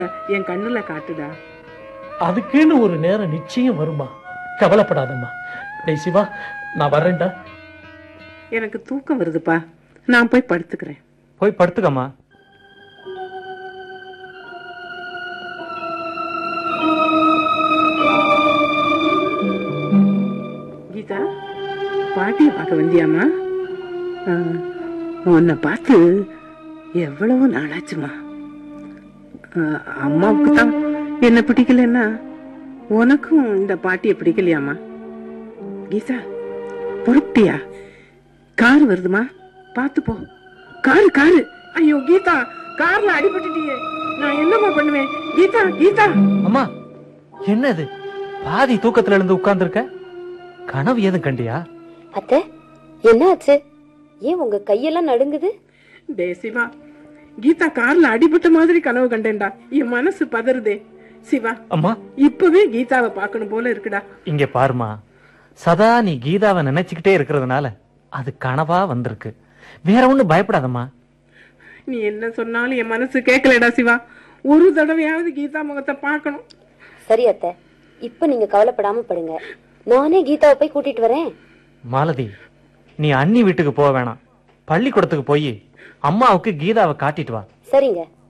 என் கண்ணுல காட்டுடா அதுக்குன்னு ஒரு நேரம் நிச்சயம் வருமா கவலைப்படாதம்மா டேய் சிவா நான் வர்றேன்டா எனக்கு தூக்கம் வருதுப்பா நான் போய் படுத்துக்கிறேன் போய் படுத்துக்கம்மா கீதா பாட்டிய பார்க்க வந்தியாமா ஆ, உன்னை பார்த்து எவ்வளவு நாளாச்சுமா ஆ, அம்மாவுக்கு தான் என்ன பிடிக்கலன்னா உனக்கும் இந்த பாட்டிய பிடிக்கலையாமா கீதா பொறுப்பியா கார் வருதுமா பார்த்து போ காரு காரு ஐயோ கீதா கார்ல அடிபட்டுட்டியே நான் என்னம்மா பண்ணுவேன் கீதா கீதா அம்மா என்னது பாதி தூக்கத்துல இருந்து உட்கார்ந்துருக்க கனவு ஏதும் கண்டியா அத்தை என்ன ஆச்சு ஏன் உங்க கையெல்லாம் நடுங்குது டே சிவா கீதா கார்ல அடிபட்ட மாதிரி கனவு கண்டேன்டா என் மனசு பதறுதே சிவா அம்மா இப்பவே கீதாவை பார்க்கணும் போல இருக்குடா இங்க பாருமா சதா நீ கீதாவை நினைச்சுக்கிட்டே இருக்கிறதுனால அது கனவா வந்திருக்கு வேற ஒண்ணு பயப்படாதம்மா நீ என்ன சொன்னாலும் என் மனசு கேட்கலடா சிவா ஒரு தடவையாவது கீதா முகத்தை பார்க்கணும் சரி அத்தை இப்ப நீங்க கவலைப்படாம படுங்க நானே கீதாவை போய் கூட்டிட்டு வரேன் மாலதி நீ அண்ணி வீட்டுக்கு போக வேணாம் பள்ளிக்கூடத்துக்கு போய் அம்மாவுக்கு கீதாவை காட்டிட்டு வா சரிங்க